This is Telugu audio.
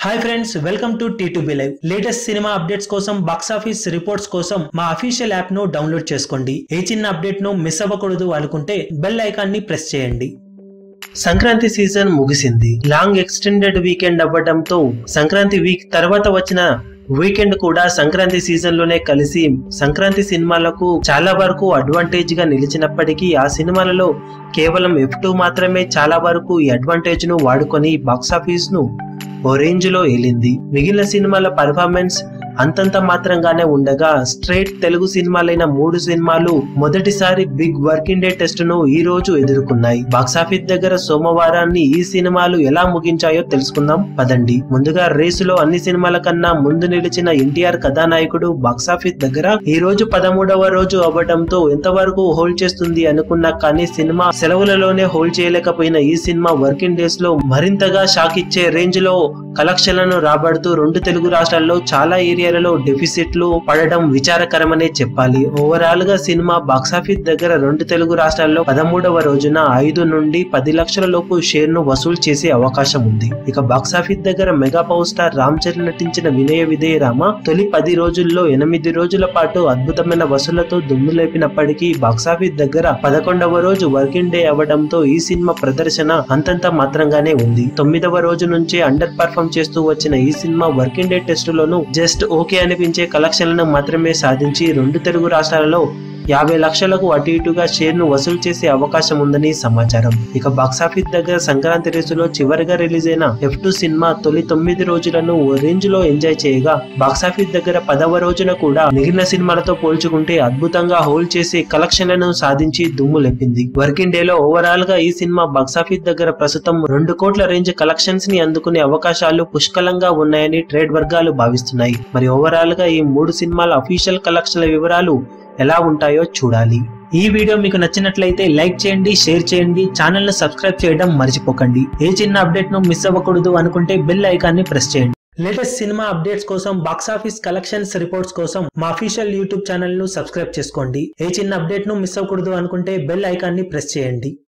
hi friends welcome to T two B live latest cinema updates కోసం బాక్స్ ఆఫీస్ రిపోర్ట్స్ కోసం మా అఫీషియల్ యాప్ ను డౌన్లోడ్ చేసుకోండి ఏ చిన్న అప్డేట్ ను మిస్ అవ్వకూడదు అనుకుంటే బెల్ ఐకాన్ ని ప్రెస్ చేయండి సంక్రాంతి సీజన్ ముగిసింది లాంగ్ ఎక్స్టెండెడ్ వీకెండ్ అవ్వడంతో సంక్రాంతి వీక్ తర్వాత వచ్చిన వీకెండ్ కూడా సంక్రాంతి సీజన్ లోనే కలిసి సంక్రాంతి సినిమాలకు చాలా వరకు అడ్వాంటేజ్ గా నిలిచినప్పటికీ ఆ సినిమాలలో కేవలం ఎఫ్ టూ మాత్రమే చాలా వరకు ఈ అడ్వాంటేజ్ ను వాడుకొని బాక్సాఫీస్ ను ఓ రేంజ్ లో ఏలింది మిగిలిన సినిమాల పర్ఫార్మెన్స్ అంతంత మాత్రంగానే ఉండగా స్ట్రైట్ తెలుగు సినిమాలైన మూడు సినిమాలు మొదటిసారి బిగ్ వర్కింగ్ డే టెస్ట్ ను ఈ రోజు ఎదుర్కొన్నాయి బాక్సాఫీస్ దగ్గర సోమవారాన్ని ఈ సినిమాలు ఎలా ముగించాయో తెలుసుకుందాం పదండి ముందుగా రేసులో అన్ని సినిమాల కన్నా ముందు నిలిచిన ఎన్టీఆర్ కథానాయకుడు బాక్సాఫీస్ దగ్గర ఈ రోజు పదమూడవ రోజు అవ్వడంతో ఎంతవరకు హోల్డ్ చేస్తుంది అనుకున్నా కానీ సినిమా సెలవులలోనే హోల్డ్ చేయలేకపోయిన ఈ సినిమా వర్కింగ్ డేస్ లో మరింతగా షాక్ ఇచ్చే రేంజ్ లో కలెక్షన్లను రాబడుతూ రెండు తెలుగు రాష్ట్రాల్లో చాలా ఏరియాలలో డెఫిసిట్లు పడడం విచారకరమనే చెప్పాలి ఓవరాల్ గా సినిమా బాక్సాఫీస్ దగ్గర రెండు తెలుగు రాష్ట్రాల్లో పదమూడవ రోజున ఐదు నుండి పది లక్షల లోపు షేర్ ను వసూలు చేసే అవకాశం ఉంది ఇక బాక్సాఫీస్ దగ్గర mega power star Ram Charan నటించిన వినయ విధేయ రామ తొలి పది రోజుల్లో ఎనిమిది రోజుల పాటు అద్భుతమైన వసూళ్లతో దుమ్ము లేపినప్పటికీ బాక్సాఫీస్ దగ్గర పదకొండవ రోజు వర్కింగ్ డే అవ్వడంతో ఈ సినిమా ప్రదర్శన అంతంత మాత్రంగానే ఉంది తొమ్మిదవ రోజు నుంచే అండర్ పర్ఫామ్ చేస్తూ వచ్చిన ఈ సినిమా వర్కింగ్ డే టెస్టులోనూ జస్ట్ ఓకే అనిపించే కలెక్షన్లను మాత్రమే సాధించి రెండు తెలుగు రాష్ట్రాలలో యాభై లక్షలకు అటు ఇటుగా షేర్ ను వసూలు చేసే అవకాశం ఉందని సమాచారం ఇక బాక్సాఫీస్ దగ్గర సంక్రాంతి రేసులో చివరిగా రిలీజ్ అయిన ఎఫ్ టూ సినిమా తొలి తొమ్మిది రోజులను ఓ రేంజ్ లో ఎంజాయ్ చేయగా బాక్సాఫీస్ దగ్గర పదవ రోజున కూడా మిగిలిన సినిమాలతో పోల్చుకుంటే అద్భుతంగా హోల్డ్ చేసి కలెక్షన్లను సాధించి దుమ్ము లేపింది వర్కింగ్ డే లో ఓవరాల్ గా ఈ సినిమా బాక్సాఫీస్ దగ్గర ప్రస్తుతం రెండు కోట్ల రేంజ్ కలెక్షన్స్ ని అందుకునే అవకాశాలు పుష్కలంగా ఉన్నాయని ట్రేడ్ వర్గాలు భావిస్తున్నాయి మరి ఓవరాల్ గా ఈ మూడు సినిమాల అఫీషియల్ కలెక్షన్ల వివరాలు ఎలా ఉంటాయో చూడాలి ఈ వీడియో మీకు నచ్చినట్లయితే లైక్ చేయండి షేర్ చేయండి ఛానల్ ను సబ్స్క్రైబ్ చేయడం మర్చిపోకండి ఏ చిన్న అప్డేట్ ను మిస్ అవ్వకూడదు అనుకుంటే బెల్ ఐకాన్ ని ప్రెస్ చేయండి లేటెస్ట్ సినిమా అప్డేట్స్ కోసం బాక్స్ ఆఫీస్ కలెక్షన్స్ రిపోర్ట్స్ కోసం మా అఫీషియల్ యూట్యూబ్ ఛానల్ ను సబ్స్క్రైబ్ చేసుకోండి ఏ చిన్న అప్డేట్ ను మిస్ అవ్వకూడదు అనుకుంటే బెల్ ఐకాన్ ని ప్రెస్ చేయండి